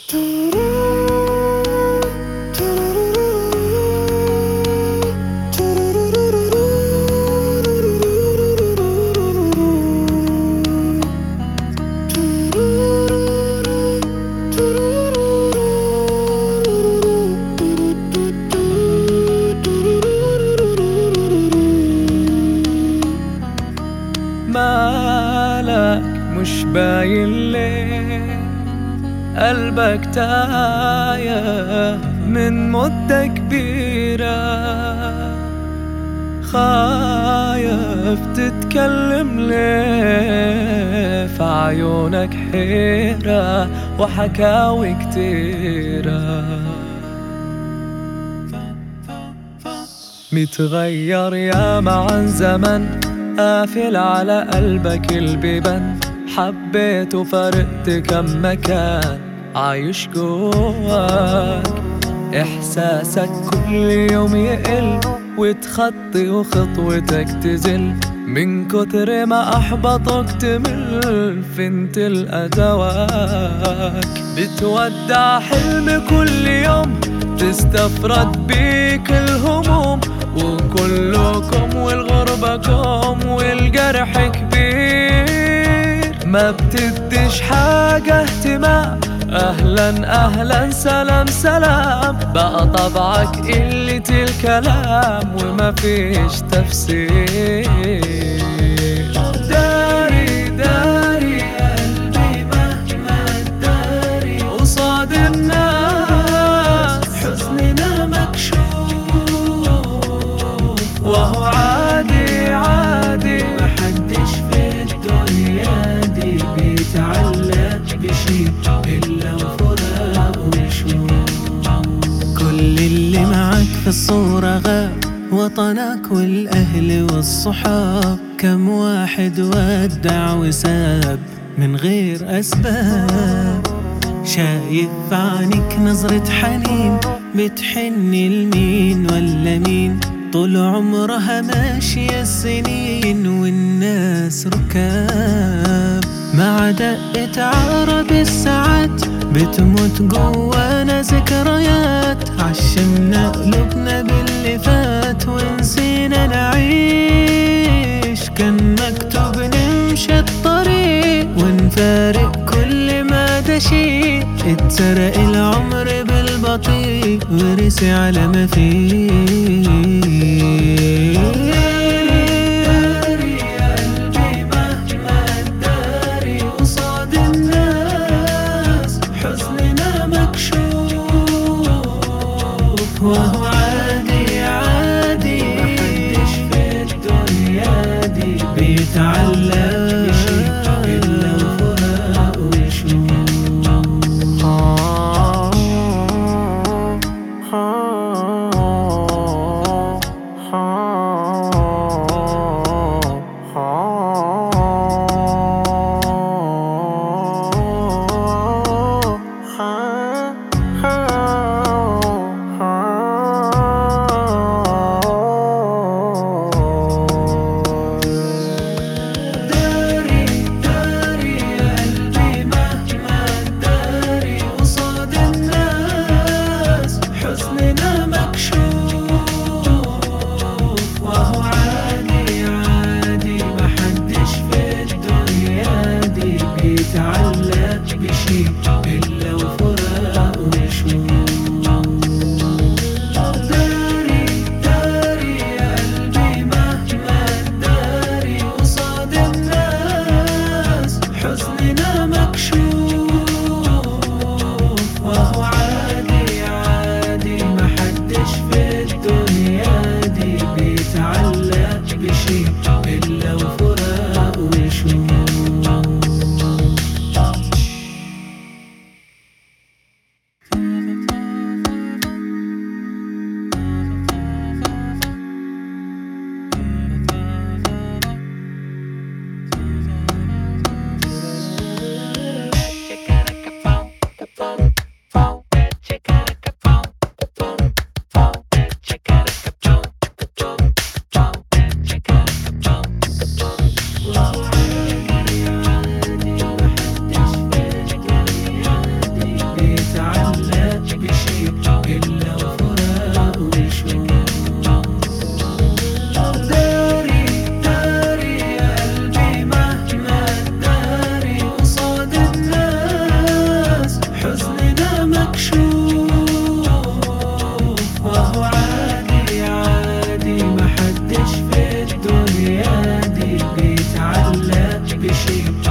مالك مش باين ليه قلبك تايه من مدة كبيرة خايف تتكلم ليه في عيونك حيرة وحكاوي كتيرة متغير ياما عن زمن قافل على قلبك البيبان حبيت وفرقت كم مكان عايش جواك إحساسك كل يوم يقل وتخطي وخطوتك تزل من كتر ما أحبطك تمل فين تلقى دواك بتودع حلم كل يوم تستفرد بيك الهموم وكلكم والغربة كوم والجرح كبير ما بتديش حاجة اهتمام اهلا اهلا سلام سلام بقى طبعك قلة الكلام وما فيش تفسير داري داري قلبي مهما داري قصاد الناس حزننا مكشوف وهو عادي عادي محدش في الدنيا دي بيتعلق بشي إلا وفراق وشوق كل اللي معك في الصورة غاب وطنك والأهل والصحاب كم واحد ودع وساب من غير أسباب شايف عنك نظرة حنين بتحني لمين ولا مين طول عمرها ماشية السنين والناس ركاب مع دقة عقرب الساعات بتموت جوانا ذكريات عشمنا قلوبنا باللي فات ونسينا نعيش كان مكتوب نمشي الطريق ونفارق كل ما ده شيء اتسرق العمر بالبطيء ورسي على ما فيه داري قلبي مهما داري قصاد الناس حزننا مكشوف وهو عادي عادي محدش في الدنيا دي بيتعلق بشي إلا وفراق داري داري قلبي مهما داري قصاد الناس حزننا مكشوف وهو عادي عادي محدش في الدنيا دي بيتعلق بشي إلا وفراق وشوق داري داري قلبي مهما داري قصاد الناس حزننا مكشوف وهو عادي عادي محدش في الدنيا دي بيتعلق بشي إلا وفراق وشوق مكشوف وهو عادي عادي محدش في الدنيا دي بيتعلق بشي